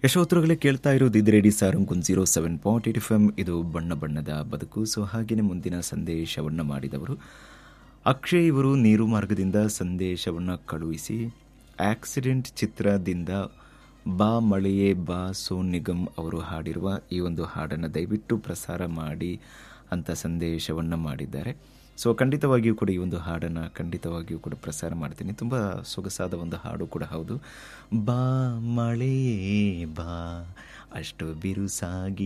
ಯಶೋತ್ರಗಳೇ ಕೇಳ್ತಾ ಇರೋದು ಇದು ರೇಡಿ ಸಾರಂಗ್ ಒಂದು zero seven point eight F M ಇದು ಬಣ್ಣ ಬಣ್ಣದ ಬದುಕು ಸೊ ಹಾಗೆಯೇ ಮುಂದಿನ ಸಂದೇಶವನ್ನು ಮಾಡಿದವರು ಅಕ್ಷಯ್ ಇವರು ನೀರು ಮಾರ್ಗದಿಂದ ಸಂದೇಶವನ್ನು ಕಳುಹಿಸಿ ಆಕ್ಸಿಡೆಂಟ್ ಚಿತ್ರದಿಂದ ಬಾ ಮಳೆಯೇ ಬಾ ಸೋನ್ ನಿಗಮ್ ಅವರು ಹಾಡಿರುವ ಈ ಒಂದು ಹಾಡನ್ನು ದಯವಿಟ್ಟು ಪ್ರಸಾರ ಮಾಡಿ ಅಂತ ಸಂದೇಶವನ್ನು ಮಾಡಿದ್ದಾರೆ ಸೊ ಖಂಡಿತವಾಗಿಯೂ ಕೂಡ ಈ ಒಂದು ಹಾಡನ್ನು ಖಂಡಿತವಾಗಿಯೂ ಕೂಡ ಪ್ರಸಾರ ಮಾಡ್ತೀನಿ ತುಂಬ ಸೊಗಸಾದ ಒಂದು ಹಾಡು ಕೂಡ ಹೌದು ಬಾ ಮಳೆಯೇ ಬಾ ಅಷ್ಟು ಬಿರುಸಾಗಿ